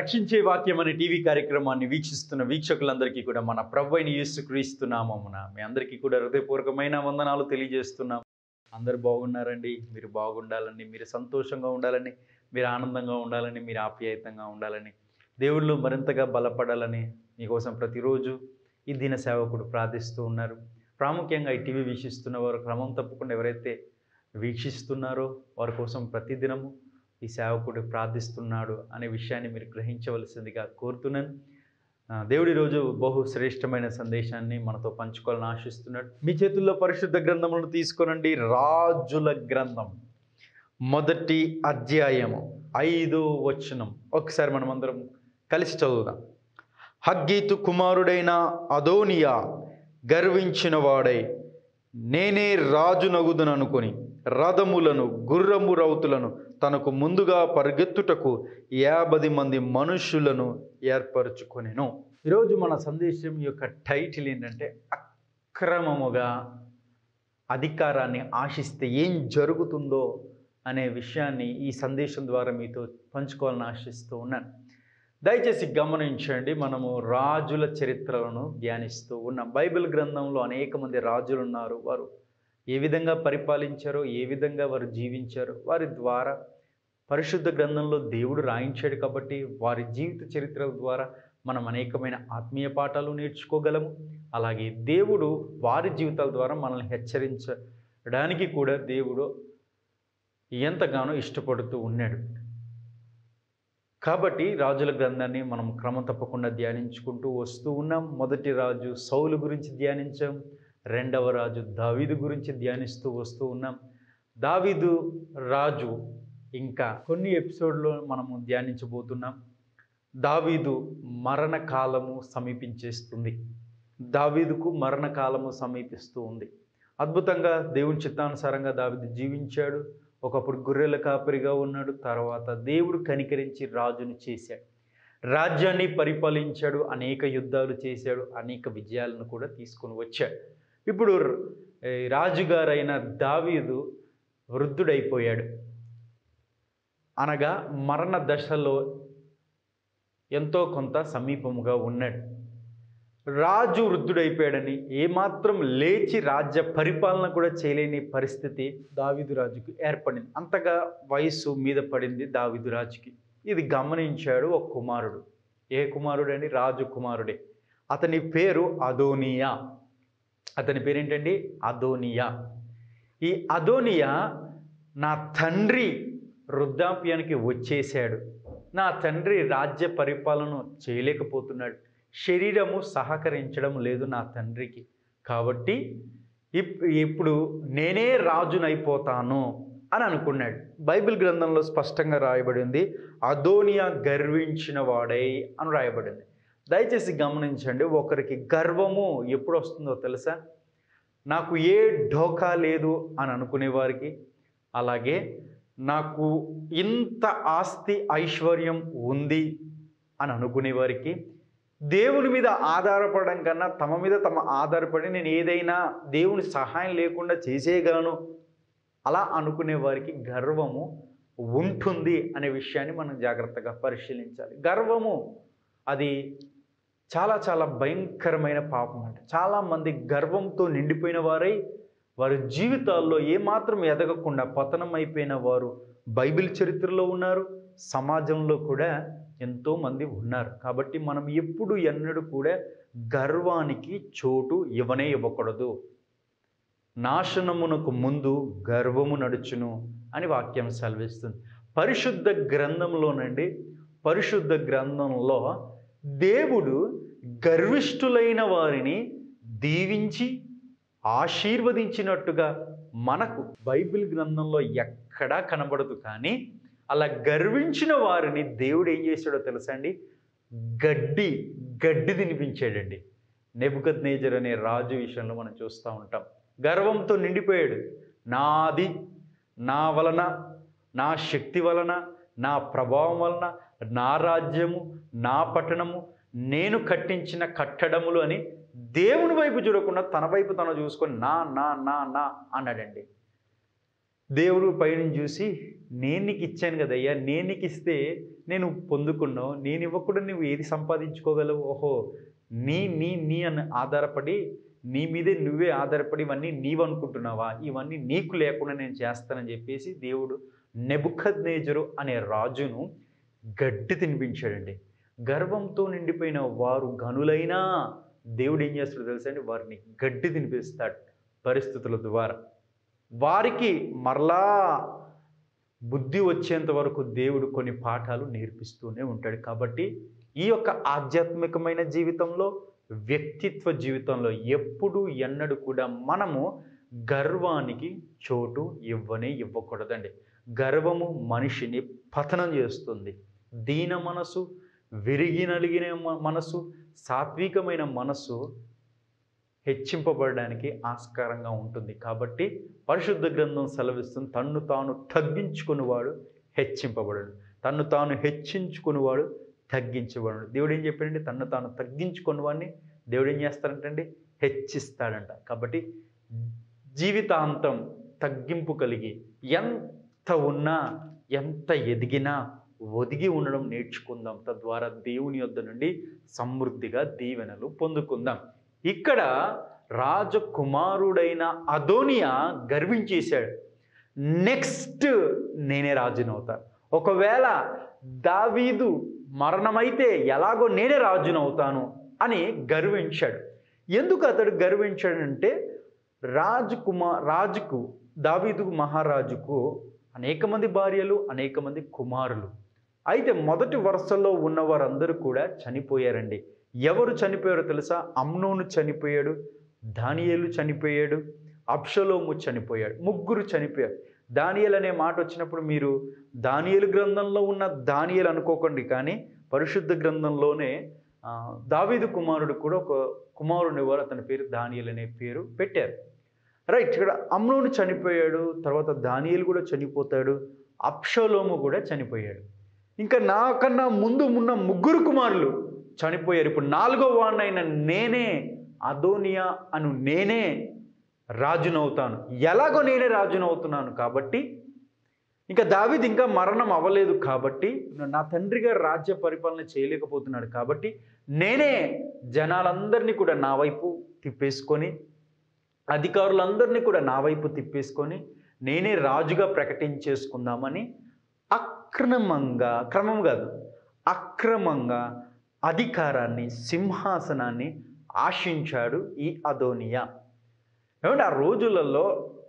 రక్షించే వాక్యం అనే టీవీ కార్యక్రమాన్ని వీక్షిస్తున్న వీక్షకులందరికీ కూడా మన ప్రభు అయిన యేసు క్రీస్తునామమున మీ అందరికీ కూడా హృదయపూర్వకమైన వందనాలు తెలియజేస్తున్నాం అందరు బాగున్నారండి మీరు బాగుండాలని మీరు సంతోషంగా ఉండాలని మీరు ఆనందంగా ఉండాలని మీరు ఆప్యాయతంగా ఉండాలని దేవుళ్ళు మరింతగా బలపడాలని మీకోసం ప్రతిరోజు ఈ దిన సేవకుడు ప్రార్థిస్తూ ఉన్నారు ప్రాముఖ్యంగా ఈ టీవీ వీక్షిస్తున్న వారు క్రమం తప్పకుండా ఎవరైతే వీక్షిస్తున్నారో వారి కోసం ప్రతిదినము ఈ సేవకుడు ప్రార్థిస్తున్నాడు అనే విషయాన్ని మీరు గ్రహించవలసిందిగా కోరుతున్నాను ఆ, దేవుడి రోజు బహు శ్రేష్టమైన సందేశాన్ని మనతో పంచుకోవాలని ఆశిస్తున్నాడు మీ చేతుల్లో పరిశుద్ధ గ్రంథములను తీసుకోనండి రాజుల గ్రంథం మొదటి అధ్యాయము ఐదో వచనం ఒకసారి మనం అందరం కలిసి చదువుదాం హగ్గీతు కుమారుడైన అదోనియా గర్వించిన వాడై నేనే రాజునగుదుననుకొని రథములను గుర్రము రౌతులను తనకు ముందుగా పరిగెత్తుటకు యాభై మంది మనుషులను ఏర్పరచుకొనెను ఈరోజు మన సందేశం యొక్క టైటిల్ ఏంటంటే అక్రమముగా అధికారాన్ని ఆశిస్తే ఏం జరుగుతుందో అనే విషయాన్ని ఈ సందేశం ద్వారా మీతో పంచుకోవాలని ఆశిస్తూ ఉన్నాను దయచేసి గమనించండి మనము రాజుల చరిత్రలను ధ్యానిస్తూ ఉన్నాం బైబిల్ గ్రంథంలో అనేక మంది రాజులు ఉన్నారు వారు ఏ విధంగా పరిపాలించారో ఏ విధంగా వారు జీవించారో వారి ద్వారా పరిశుద్ధ గ్రంథంలో దేవుడు రాయించాడు కాబట్టి వారి జీవిత చరిత్ర ద్వారా మనం అనేకమైన ఆత్మీయ పాఠాలు నేర్చుకోగలము అలాగే దేవుడు వారి జీవితాల ద్వారా మనల్ని హెచ్చరించడానికి కూడా దేవుడు ఎంతగానో ఇష్టపడుతూ ఉన్నాడు కాబట్టి రాజుల గ్రంథాన్ని మనం క్రమం తప్పకుండా ధ్యానించుకుంటూ వస్తూ ఉన్నాం మొదటి రాజు సౌలు గురించి ధ్యానించాం రెండవ రాజు దావీదు గురించి ధ్యానిస్తూ వస్తూ ఉన్నాం దావీదు రాజు ఇంకా కొన్ని ఎపిసోడ్లో మనము ధ్యానించబోతున్నాం దావీదు మరణకాలము సమీపించేస్తుంది దావీదుకు మరణకాలము సమీపిస్తూ ఉంది అద్భుతంగా దేవుని చిత్తానుసారంగా దావీదు జీవించాడు ఒకప్పుడు గొర్రెల కాపరిగా ఉన్నాడు తర్వాత దేవుడు కనికరించి రాజును చేశాడు రాజ్యాన్ని పరిపాలించాడు అనేక యుద్ధాలు చేశాడు అనేక విజయాలను కూడా తీసుకొని వచ్చాడు ఇప్పుడు ఏ, రాజుగారైన దావీదు వృద్ధుడైపోయాడు అనగా మరణ దశలో ఎంతో కొంత సమీపముగా ఉన్నాడు రాజు వృద్ధుడైపోయాడని ఏమాత్రం లేచి రాజ్య పరిపాలన కూడా చేయలేని పరిస్థితి దావిదు రాజుకు ఏర్పడింది అంతగా వయస్సు మీద పడింది దావిదు రాజుకి ఇది గమనించాడు ఒక కుమారుడు ఏ కుమారుడు అండి రాజు కుమారుడే అతని పేరు అదోనియా అతని పేరేంటండి అదోనియా ఈ అదోనియా నా తండ్రి వృద్ధాప్యానికి వచ్చేసాడు నా తండ్రి రాజ్య పరిపాలన చేయలేకపోతున్నాడు శరీరము సహకరించడం లేదు నా తండ్రికి కాబట్టి ఇప్- ఇప్పుడు నేనే రాజునైపోతాను అని అనుకున్నాడు బైబిల్ గ్రంథంలో స్పష్టంగా రాయబడింది అదోనియా గర్వించిన వాడై అని రాయబడింది దయచేసి గమనించండి ఒకరికి గర్వము ఎప్పుడు వస్తుందో తెలుసా నాకు ఏ ఢోకా లేదు అని అనుకునే వారికి అలాగే నాకు ఇంత ఆస్తి ఐశ్వర్యం ఉంది అని అనుకునే వారికి దేవుని మీద ఆధారపడడం కన్నా తమ మీద తమ ఆధారపడి నేను ఏదైనా దేవుని సహాయం లేకుండా చేసేయగలను అలా అనుకునే వారికి గర్వము ఉంటుంది అనే విషయాన్ని మనం జాగ్రత్తగా పరిశీలించాలి గర్వము అది చాలా చాలా భయంకరమైన పాపం అంటే చాలామంది గర్వంతో నిండిపోయిన వారై వారి జీవితాల్లో ఏమాత్రం ఎదగకుండా పతనం అయిపోయిన వారు బైబిల్ చరిత్రలో ఉన్నారు సమాజంలో కూడా ఎంతోమంది ఉన్నారు కాబట్టి మనం ఎప్పుడు ఎన్నడూ కూడా గర్వానికి చోటు ఇవ్వనే ఇవ్వకూడదు నాశనమునకు ముందు గర్వము నడుచును అని వాక్యం సెలవిస్తుంది పరిశుద్ధ గ్రంథంలోనండి పరిశుద్ధ గ్రంథంలో దేవుడు గర్విష్ఠులైన వారిని దీవించి ఆశీర్వదించినట్టుగా మనకు బైబిల్ గ్రంథంలో ఎక్కడా కనబడదు కానీ అలా గర్వించిన వారిని దేవుడు ఏం చేశాడో తెలుసా అండి గడ్డి గడ్డి తినిపించాడండి నెబుకద్ నేజర్ అనే రాజు విషయంలో మనం చూస్తూ ఉంటాం గర్వంతో నిండిపోయాడు నాది నా వలన నా శక్తి వలన నా ప్రభావం వలన నా రాజ్యము నా పట్టణము నేను కట్టించిన కట్టడములు అని దేవుని వైపు చూడకుండా తన వైపు తను చూసుకొని నా నా నా నా అన్నాడండి దేవుడు పైన చూసి నేను నీకు ఇచ్చాను కదయ్యా నేను నీకు ఇస్తే నేను పొందుకున్నావు నేను ఇవ్వకుండా నువ్వు ఏది సంపాదించుకోగలవు ఓహో నీ నీ నీ అని ఆధారపడి నీ మీదే నువ్వే ఆధారపడి ఇవన్నీ నీవు అనుకుంటున్నావా ఇవన్నీ నీకు లేకుండా నేను చేస్తానని చెప్పేసి దేవుడు నెబుఖద్ నేజరు అనే రాజును గడ్డి తినిపించాడండి గర్వంతో నిండిపోయిన వారు గనులైనా దేవుడు ఏం చేస్తాడో తెలుసా అండి వారిని గడ్డి తినిపిస్తాడు పరిస్థితుల ద్వారా వారికి మరలా బుద్ధి వచ్చేంత వరకు దేవుడు కొన్ని పాఠాలు నేర్పిస్తూనే ఉంటాడు కాబట్టి ఈ యొక్క ఆధ్యాత్మికమైన జీవితంలో వ్యక్తిత్వ జీవితంలో ఎప్పుడు ఎన్నడూ కూడా మనము గర్వానికి చోటు ఇవ్వనే ఇవ్వకూడదండి గర్వము మనిషిని పతనం చేస్తుంది దీన మనసు విరిగి నలిగిన మ- మనసు సాత్వికమైన మనసు హెచ్చింపబడడానికి ఆస్కారంగా ఉంటుంది కాబట్టి పరిశుద్ధ గ్రంథం సెలవిస్తుంది తన్ను తాను తగ్గించుకునేవాడు హెచ్చింపబడడు తన్ను తాను హెచ్చించుకునేవాడు తగ్గించబడడు దేవుడు ఏం చెప్పాడండి తన్ను తాను తగ్గించుకున్నవాడిని దేవుడు ఏం చేస్తాడంటండి హెచ్చిస్తాడంట కాబట్టి జీవితాంతం తగ్గింపు కలిగి ఎంత ఉన్నా ఎంత ఎదిగినా ఒదిగి ఉండడం నేర్చుకుందాం తద్వారా దేవుని యొద్ద నుండి సమృద్ధిగా దీవెనలు పొందుకుందాం ఇక్కడ రాజకుమారుడైన అదోనియా గర్వించేశాడు నెక్స్ట్ నేనే రాజునవుతా ఒకవేళ దావీదు మరణమైతే ఎలాగో నేనే రాజునవుతాను అని గర్వించాడు ఎందుకు అతడు గర్వించాడంటే రాజకుమార్ రాజుకు దావీదు మహారాజుకు అనేక మంది భార్యలు అనేక మంది కుమారులు అయితే మొదటి వరుసలో ఉన్న వారందరూ కూడా చనిపోయారండి ఎవరు చనిపోయారో తెలుసా అమ్నోను చనిపోయాడు దానియేలు చనిపోయాడు అప్షలోము చనిపోయాడు ముగ్గురు చనిపోయారు దానియేలు అనే మాట వచ్చినప్పుడు మీరు దానియేలు గ్రంథంలో ఉన్న దానియేలు అనుకోకండి కానీ పరిశుద్ధ గ్రంథంలోనే ఆ, దావీదు కుమారుడు కూడా ఒక కుమారుని వారు అతని పేరు దానియేలు అనే పేరు పెట్టారు రైట్ ఇక్కడ అమ్నోను చనిపోయాడు తర్వాత దానియేలు కూడా చనిపోతాడు అప్షలోము కూడా చనిపోయాడు ఇంకా నాకన్నా ముందు ఉన్న ముగ్గురు కుమారులు చనిపోయారు ఇప్పుడు నాలుగో వాడినైన నేనే అదోనియా అను నేనే రాజునవుతాను ఎలాగో నేనే రాజునవుతున్నాను కాబట్టి ఇంకా దావీద్ ఇంకా మరణం అవ్వలేదు కాబట్టి నా తండ్రి గారు రాజ్య పరిపాలన చేయలేకపోతున్నాడు కాబట్టి నేనే జనాలందరినీ కూడా నా వైపు తిప్పేసుకొని అధికారులందరినీ కూడా నా వైపు తిప్పేసుకొని నేనే రాజుగా ప్రకటించేసుకుందామని అక్రమంగా క్రమం కాదు అక్రమంగా అధికారాన్ని సింహాసనాన్ని ఆశించాడు ఈ అదోనియా ఏమంటే ఆ రోజులలో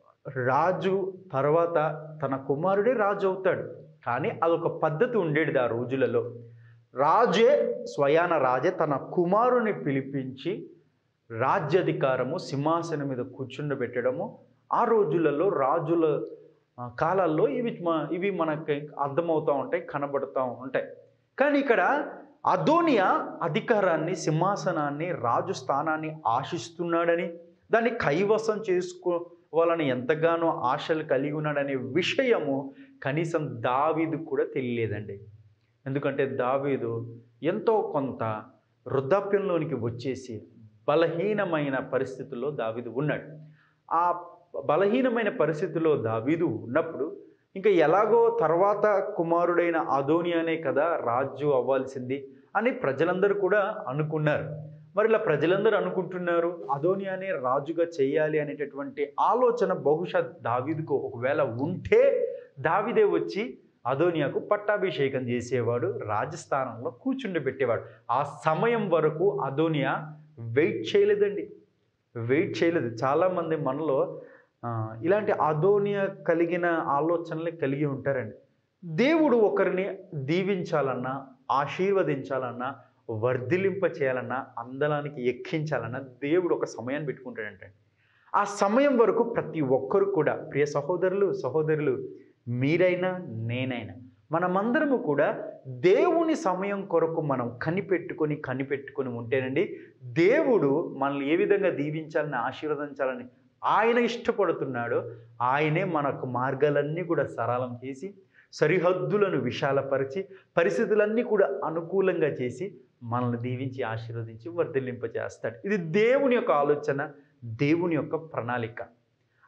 రాజు తర్వాత తన కుమారుడే రాజు అవుతాడు కానీ అదొక పద్ధతి ఉండేది ఆ రోజులలో రాజే స్వయాన రాజే తన కుమారుని పిలిపించి రాజ్యాధికారము సింహాసనం మీద కూర్చుండబెట్టడము ఆ రోజులలో రాజుల ఆ, కాలాల్లో ఇవి మ- ఇవి మనకి అర్థమవుతూ ఉంటాయి కనబడుతూ ఉంటాయి కానీ ఇక్కడ అదోనియా అధికారాన్ని సింహాసనాన్ని రాజు స్థానాన్ని ఆశిస్తున్నాడని దాన్ని కైవసం చేసుకోవాలని ఎంతగానో ఆశలు కలిగి ఉన్నాడనే విషయము కనీసం దావీదు కూడా తెలియలేదండి ఎందుకంటే దావీదు ఎంతో కొంత వృద్ధాప్యంలోనికి వచ్చేసి బలహీనమైన పరిస్థితుల్లో దావీదు ఉన్నాడు ఆ బలహీనమైన పరిస్థితిలో దావీదు ఉన్నప్పుడు ఇంకా ఎలాగో తర్వాత కుమారుడైన అదోనియానే కదా రాజు అవ్వాల్సింది అని ప్రజలందరూ కూడా అనుకున్నారు మరి ఇలా ప్రజలందరూ అనుకుంటున్నారు అదోనియానే రాజుగా చేయాలి అనేటటువంటి ఆలోచన బహుశా దావీదుకు ఒకవేళ ఉంటే దావీదే వచ్చి అదోనియాకు పట్టాభిషేకం చేసేవాడు రాజస్థానంలో కూర్చుండి పెట్టేవాడు ఆ సమయం వరకు అదోనియా వెయిట్ చేయలేదండి వెయిట్ చేయలేదు చాలామంది మనలో ఆ, ఇలాంటి అదోనియా కలిగిన ఆలోచనలు కలిగి ఉంటారండి దేవుడు ఒకరిని దీవించాలన్నా ఆశీర్వదించాలన్నా వర్ధిలింప చేయాలన్నా అందలానికి ఎక్కించాలన్నా దేవుడు ఒక సమయాన్ని పెట్టుకుంటాడంటే ఆ సమయం వరకు ప్రతి ఒక్కరు కూడా ప్రియ సహోదరులు సహోదరులు మీరైనా నేనైనా మనమందరము కూడా దేవుని సమయం కొరకు మనం కనిపెట్టుకొని కనిపెట్టుకొని ఉంటేనండి దేవుడు మనల్ని ఏ విధంగా దీవించాలని ఆశీర్వదించాలని ఆయన ఇష్టపడుతున్నాడో ఆయనే మనకు మార్గాలన్నీ కూడా సరళం చేసి సరిహద్దులను విశాలపరిచి పరిస్థితులన్నీ కూడా అనుకూలంగా చేసి మనల్ని దీవించి ఆశీర్వదించి వర్ధిల్లింప చేస్తాడు ఇది దేవుని యొక్క ఆలోచన దేవుని యొక్క ప్రణాళిక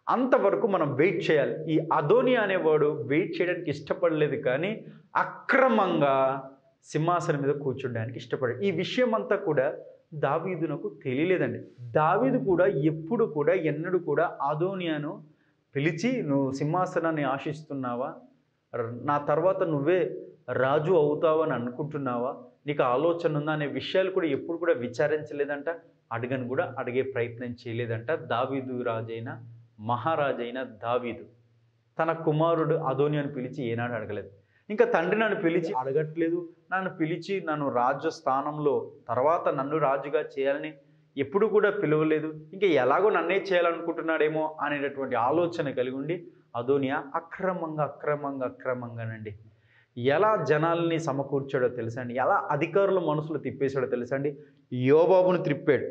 అంతవరకు మనం వెయిట్ చేయాలి ఈ అదోని అనేవాడు వెయిట్ చేయడానికి ఇష్టపడలేదు కానీ అక్రమంగా సింహాసనం మీద కూర్చోడానికి ఇష్టపడాడు ఈ విషయం అంతా కూడా దావీదునకు తెలియలేదండి దావీదు కూడా ఎప్పుడు కూడా ఎన్నడూ కూడా అదోనియాను పిలిచి నువ్వు సింహాసనాన్ని ఆశిస్తున్నావా ర- నా తర్వాత నువ్వే రాజు అవుతావని అనుకుంటున్నావా నీకు ఆలోచన ఉందా అనే విషయాలు కూడా ఎప్పుడు కూడా విచారించలేదంట అడగను కూడా అడిగే ప్రయత్నం చేయలేదంట దావీదు రాజైన మహారాజైన దావీదు తన కుమారుడు అదోనియాను పిలిచి ఏనాడు అడగలేదు ఇంకా తండ్రి నన్ను పిలిచి అడగట్లేదు నన్ను పిలిచి నన్ను రాజ్య స్థానంలో తర్వాత నన్ను రాజుగా చేయాలని ఎప్పుడు కూడా పిలవలేదు ఇంకా ఎలాగో నన్నే చేయాలనుకుంటున్నాడేమో అనేటటువంటి ఆలోచన కలిగి ఉండి అదోనియా అక్రమంగా అక్రమంగా అక్రమంగానండి ఎలా జనాల్ని సమకూర్చాడో తెలుసా అండి ఎలా అధికారుల మనసులు తిప్పేశాడో తెలుసా అండి యోబాబును త్రిప్పాడు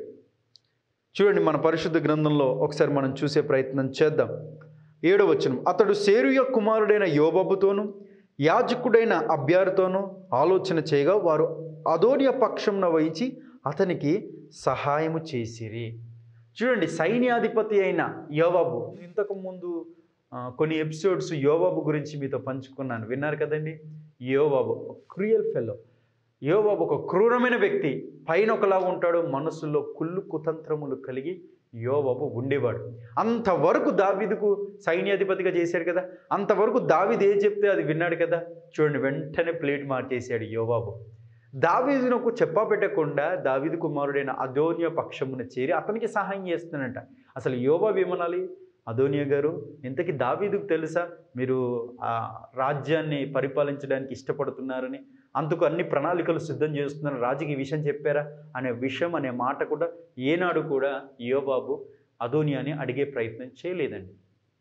చూడండి మన పరిశుద్ధ గ్రంథంలో ఒకసారి మనం చూసే ప్రయత్నం చేద్దాం ఏడో వచనం అతడు సేరుయ కుమారుడైన యోబాబుతోనూ యాజకుడైన అభ్యారితోనూ ఆలోచన చేయగా వారు అదోనియ పక్షంన వహించి అతనికి సహాయము చేసిరి చూడండి సైన్యాధిపతి అయిన యోబాబు ఇంతకు ముందు ఆ, కొన్ని ఎపిసోడ్స్ యోబాబు గురించి మీతో పంచుకున్నాను విన్నారు కదండి యోబాబు క్రియల్ ఫెలో యోబాబు ఒక క్రూరమైన వ్యక్తి పైన ఒకలా ఉంటాడు మనసులో కుళ్ళు కుతంత్రములు కలిగి యోబాబు ఉండేవాడు అంతవరకు దావీదుకు సైన్యాధిపతిగా చేశాడు కదా అంతవరకు దావీదు ఏ చెప్తే అది విన్నాడు కదా చూడండి వెంటనే ప్లేట్ మార్చేశాడు యోబాబు దావీదునకు చెప్పా పెట్టకుండా దావీదు కుమారుడైన అదోనియ పక్షమున చేరి అతనికి సహాయం చేస్తున్నట అసలు యోబాబు ఏమనాలి అదోనియ గారు ఇంతకీ దావీదుకు తెలుసా మీరు ఆ రాజ్యాన్ని పరిపాలించడానికి ఇష్టపడుతున్నారని అందుకు అన్ని ప్రణాళికలు సిద్ధం చేస్తున్నారు రాజుకి ఈ విషయం చెప్పారా అనే విషయం అనే మాట కూడా ఏనాడు కూడా యోబాబు అదోనియాని అడిగే ప్రయత్నం చేయలేదండి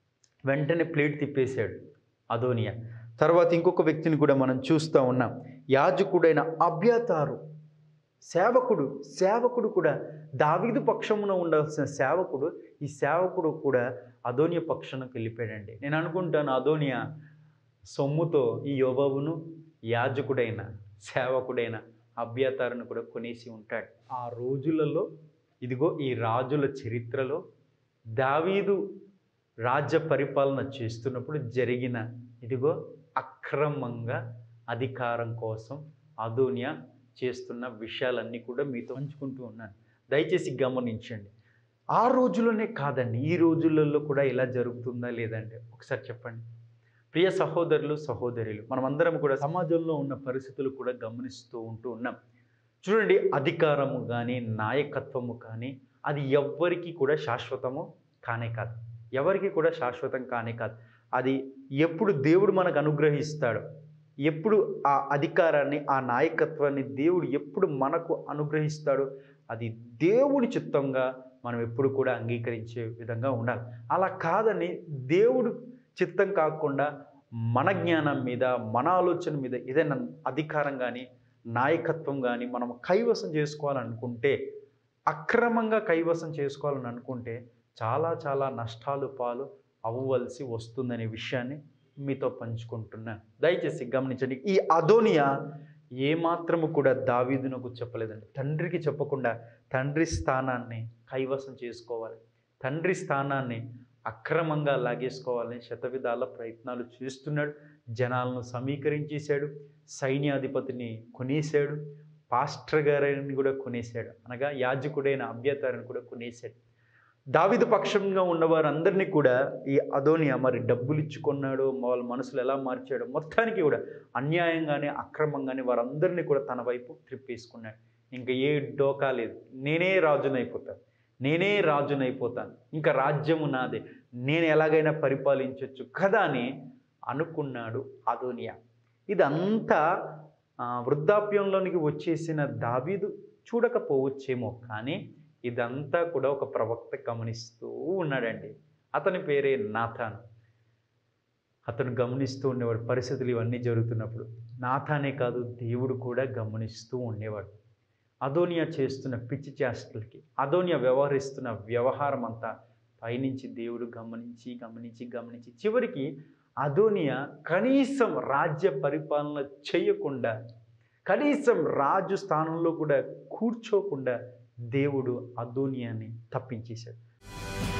వెంటనే ప్లేట్ తిప్పేశాడు అదోనియా తర్వాత ఇంకొక వ్యక్తిని కూడా మనం చూస్తూ ఉన్నాం యాజకుడైన అభ్యతారు సేవకుడు సేవకుడు కూడా దావీదు పక్షమున ఉండాల్సిన సేవకుడు ఈ సేవకుడు కూడా అదోనియ పక్షానికి వెళ్ళిపోయాడండి నేను అనుకుంటాను అదోనియా సొమ్ముతో ఈ యోబాబును యాజకుడైన సేవకుడైన అభ్యతారును కూడా కొనేసి ఉంటాడు ఆ రోజులలో ఇదిగో ఈ రాజుల చరిత్రలో దావీదు రాజ్య పరిపాలన చేస్తున్నప్పుడు జరిగిన ఇదిగో అక్రమంగా అధికారం కోసం అదోనియా చేస్తున్న విషయాలన్నీ కూడా మీతో పంచుకుంటూ ఉన్నాను దయచేసి గమనించండి ఆ రోజుల్లోనే కాదండి ఈ రోజులలో కూడా ఇలా జరుగుతుందా లేదంటే ఒకసారి చెప్పండి ప్రియ సహోదరులు సహోదరులు మనమందరం కూడా సమాజంలో ఉన్న పరిస్థితులు కూడా గమనిస్తూ ఉంటూ ఉన్నాం చూడండి అధికారము కానీ నాయకత్వము కానీ అది ఎవ్వరికి కూడా శాశ్వతము కానే కాదు ఎవరికి కూడా శాశ్వతం కానే కాదు అది ఎప్పుడు దేవుడు మనకు అనుగ్రహిస్తాడో ఎప్పుడు ఆ అధికారాన్ని ఆ నాయకత్వాన్ని దేవుడు ఎప్పుడు మనకు అనుగ్రహిస్తాడో అది దేవుడి చిత్తంగా మనం ఎప్పుడు కూడా అంగీకరించే విధంగా ఉండాలి అలా కాదని దేవుడు చిత్తం కాకుండా మన జ్ఞానం మీద మన ఆలోచన మీద ఏదైనా అధికారం కానీ నాయకత్వం కానీ మనం కైవసం చేసుకోవాలనుకుంటే అక్రమంగా కైవసం చేసుకోవాలని అనుకుంటే చాలా చాలా నష్టాలు పాలు అవ్వవలసి వస్తుందనే విషయాన్ని మీతో పంచుకుంటున్నాను దయచేసి గమనించండి ఈ అదోనియా ఏమాత్రము కూడా దావీదునకు చెప్పలేదండి తండ్రికి చెప్పకుండా తండ్రి స్థానాన్ని కైవసం చేసుకోవాలి తండ్రి స్థానాన్ని అక్రమంగా లాగేసుకోవాలని శతవిధాల ప్రయత్నాలు చేస్తున్నాడు జనాలను సమీకరించేశాడు సైన్యాధిపతిని కొనేశాడు పాస్టర్ గారిని కూడా కొనేశాడు అనగా యాజకుడైన అభ్యతారిని కూడా కొనేశాడు దావిద పక్షంగా ఉన్నవారందరినీ కూడా ఈ అదోనియా మరి డబ్బులు ఇచ్చుకున్నాడో వాళ్ళ మనసులు ఎలా మార్చాడో మొత్తానికి కూడా అన్యాయంగానే అక్రమంగానే వారందరినీ కూడా తన వైపు త్రిప్పేసుకున్నాడు ఇంకా ఏ డోకా లేదు నేనే రాజునైపోతాను నేనే రాజునైపోతాను ఇంకా రాజ్యము నాదే నేను ఎలాగైనా పరిపాలించవచ్చు కదా అని అనుకున్నాడు అదోనియా ఇదంతా ఆ, వృద్ధాప్యంలోనికి వచ్చేసిన దావీదు చూడకపోవచ్చేమో కానీ ఇదంతా కూడా ఒక ప్రవక్త గమనిస్తూ ఉన్నాడండి అతని పేరే నాథాన్ అతను గమనిస్తూ ఉండేవాడు పరిస్థితులు ఇవన్నీ జరుగుతున్నప్పుడు నాథానే కాదు దేవుడు కూడా గమనిస్తూ ఉండేవాడు అదోనియా చేస్తున్న పిచ్చి చేష్టలకి అదోనియా వ్యవహరిస్తున్న వ్యవహారం అంతా పైనుంచి దేవుడు గమనించి గమనించి గమనించి చివరికి అదోనియా కనీసం రాజ్య పరిపాలన చేయకుండా కనీసం రాజు స్థానంలో కూడా కూర్చోకుండా దేవుడు అదోనియాని తప్పించేశాడు